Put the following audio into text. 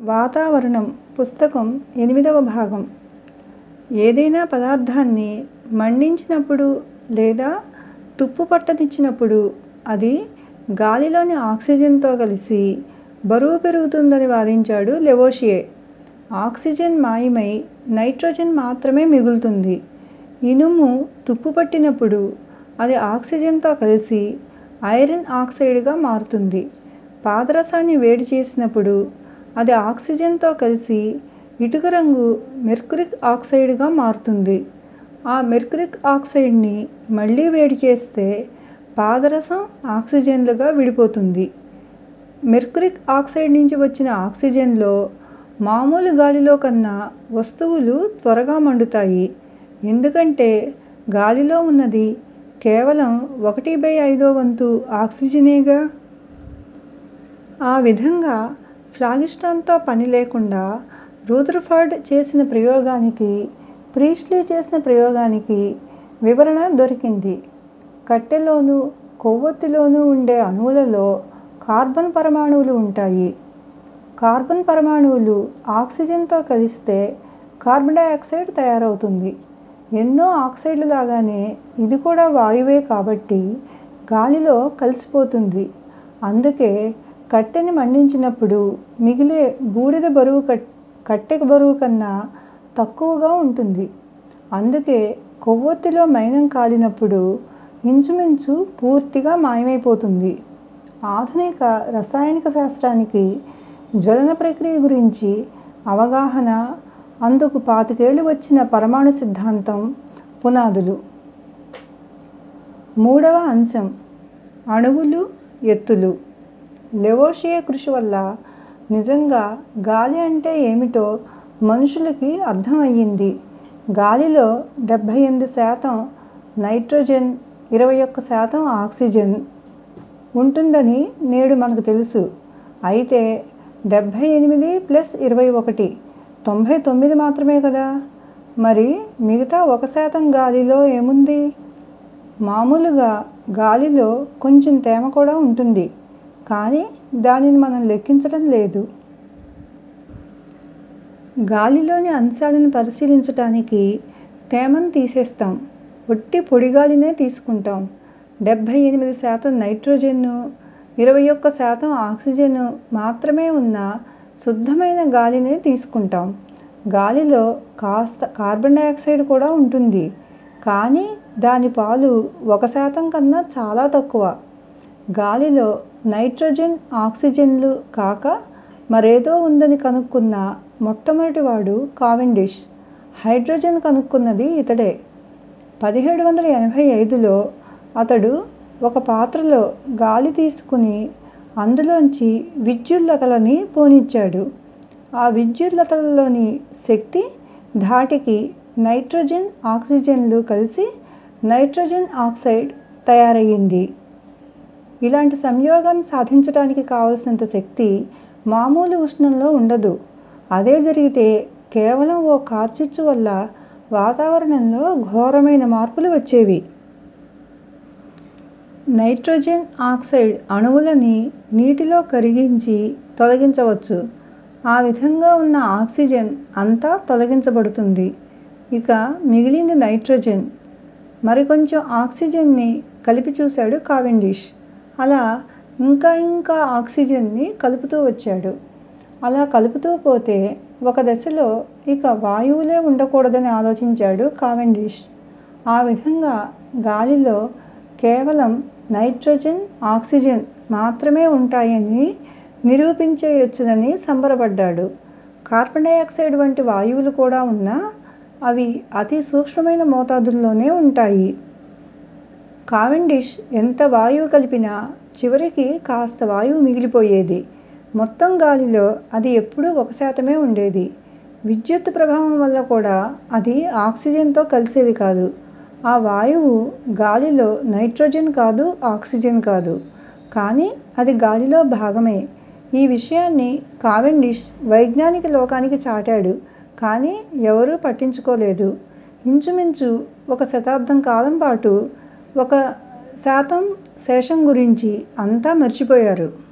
వాతావరణం పుస్తకం ఎనిమిదవ భాగం ఏదైనా పదార్థాన్ని మండించినప్పుడు లేదా తుప్పు పట్టనిచ్చినప్పుడు అది గాలిలోని ఆక్సిజన్తో కలిసి బరువు పెరుగుతుందని వాదించాడు లెవోషియే. ఆక్సిజన్ మాయమై నైట్రోజన్ మాత్రమే మిగులుతుంది. ఇనుము తుప్పుపట్టినప్పుడు అది ఆక్సిజన్తో కలిసి ఐరన్ ఆక్సైడుగా మారుతుంది. పాదరసాన్ని వేడి చేసినప్పుడు అది ఆక్సిజన్తో కలిసి ఇటుక రంగు మెర్క్యూరిక్ ఆక్సైడుగా మారుతుంది. ఆ మెర్క్యూరిక్ ఆక్సైడుని మళ్ళీ వేడి చేస్తే పాదరసం ఆక్సిజన్లుగా విడిపోతుంది. మెర్క్యూరిక్ ఆక్సైడ్ నుంచి వచ్చిన ఆక్సిజన్లో మామూలు గాలిలో కన్నా వస్తువులు త్వరగా మండుతాయి. ఎందుకంటే గాలిలో ఉన్నది కేవలం ఒకటి బై ఐదో వంతు ఆక్సిజనేగా. ఆ విధంగా ఫ్లాగిస్టోన్తో పని లేకుండా రూదర్ఫర్డ్ చేసిన ప్రయోగానికీ, ప్రీస్ట్లీ చేసిన ప్రయోగానికీ వివరణ దొరికింది. కట్టెలోనూ, కొవ్వొత్తిలోనూ ఉండే అణువులలో కార్బన్ పరమాణువులు ఉంటాయి. కార్బన్ పరమాణువులు ఆక్సిజన్తో కలిస్తే కార్బన్ డయాక్సైడ్ తయారవుతుంది. ఎన్నో ఆక్సైడ్ల లాగానే ఇది కూడా వాయువే కాబట్టి గాలిలో కలిసిపోతుంది. అందుకే కట్టెని మండించినప్పుడు మిగిలే బూడిద బరువు కట్టె బరువు కన్నా తక్కువగా ఉంటుంది. అందుకే కొవ్వొత్తిలో మైనం కాలినప్పుడు ఇంచుమించు పూర్తిగా మాయమైపోతుంది. ఆధునిక రసాయనిక శాస్త్రానికి జ్వలన ప్రక్రియ గురించి అవగాహన, అందుకు పాతికేళ్లు వచ్చిన పరమాణు సిద్ధాంతం పునాదులు. మూడవ అంశం అణువులు, ఎత్తులు లెవోషియే కృషి వల్ల నిజంగా గాలి అంటే ఏమిటో మనుషులకి అర్థం అయ్యింది. గాలిలో డెబ్బై ఎనిమిది శాతం నైట్రోజన్, ఇరవై ఒక్క శాతం ఆక్సిజన్ ఉంటుందని నేడు మనకు తెలుసు. అయితే డెబ్బై ఎనిమిది ప్లస్ ఇరవై ఒకటి తొంభై తొమ్మిది మాత్రమే కదా! మరి మిగతా ఒక శాతం గాలిలో ఏముంది? మామూలుగా గాలిలో కొంచెం తేమ కూడా ఉంటుంది. కానీ దానిని మనం లెక్కించడం లేదు. గాలిలోని అంశాలను పరిశీలించటానికి తేమను తీసేస్తాం. ఒట్టి పొడిగాలినే తీసుకుంటాం. డెబ్బై ఎనిమిది శాతం నైట్రోజన్, ఇరవై ఒక్క శాతం ఆక్సిజన్ మాత్రమే ఉన్న శుద్ధమైన గాలినే తీసుకుంటాం. గాలిలో కాస్త కార్బన్ డయాక్సైడ్ కూడా ఉంటుంది. కానీ దాని పాలు ఒక శాతం కన్నా చాలా తక్కువ. గాలిలో నైట్రోజన్, ఆక్సిజన్లు కాక మరేదో ఉందని కనుక్కున్న మొట్టమొదటివాడు కావెండిష్. హైడ్రోజన్ కనుక్కున్నది ఇతడే. పదిహేడు వందల ఎనభై ఐదులో అతడు ఒక పాత్రలో గాలి తీసుకుని అందులోంచి విద్యుల్లతలని పోనిచ్చాడు. ఆ విద్యుల్లతలలోని శక్తి ధాటికి నైట్రోజన్, ఆక్సిజన్లు కలిసి నైట్రోజన్ ఆక్సైడ్ తయారయ్యింది. ఇలాంటి సంయోగాన్ని సాధించటానికి కావలసినంత శక్తి మామూలు ఉష్ణంలో ఉండదు. అదే జరిగితే కేవలం ఓ కార్చిచ్చు వల్ల వాతావరణంలో ఘోరమైన మార్పులు వచ్చేవి. నైట్రోజన్ ఆక్సైడ్ అణువులని నీటిలో కరిగించి తొలగించవచ్చు. ఆ విధంగా ఉన్న ఆక్సిజన్ అంతా తొలగించబడుతుంది. ఇక మిగిలింది నైట్రోజన్. మరికొంచెం ఆక్సిజన్ ని కలిపి చూశాడు కావెండిష్. అలా ఇంకా ఇంకా ఆక్సిజన్ ని కలుపుతూ వచ్చాడు. అలా కలుపుతూ పోతే ఒక దశలో ఇక వాయువులే ఉండకూడదని ఆలోచించాడు కావెండిష్. ఆ విధంగా గాలిలో కేవలం నైట్రోజన్, ఆక్సిజన్ మాత్రమే ఉంటాయని నిరూపించేయొచ్చునని సంబరపడ్డాడు. కార్బన్ డయాక్సైడ్ వంటి వాయువులు కూడా ఉన్నా అవి అతి సూక్ష్మమైన మోతాదుల్లోనే ఉంటాయి. కావెండిష్ ఎంత వాయువు కలిపినా చివరికి కాస్త వాయువు మిగిలిపోయేది. మొత్తం గాలిలో అది ఎప్పుడూ ఒక శాతమే ఉండేది. విద్యుత్తు ప్రభావం వల్ల కూడా అది ఆక్సిజన్తో కలిసేది కాదు. ఆ వాయువు గాలిలో నైట్రోజన్ కాదు, ఆక్సిజన్ కాదు. కానీ అది గాలిలో భాగమే. ఈ విషయాన్ని కావెండిష్ వైజ్ఞానిక లోకానికి చాటాడు. కానీ ఎవరూ పట్టించుకోలేదు. ఇంచుమించు ఒక శతాబ్దం కాలం పాటు ఒక శాతం శేషం గురించి అంతా మర్చిపోయారు.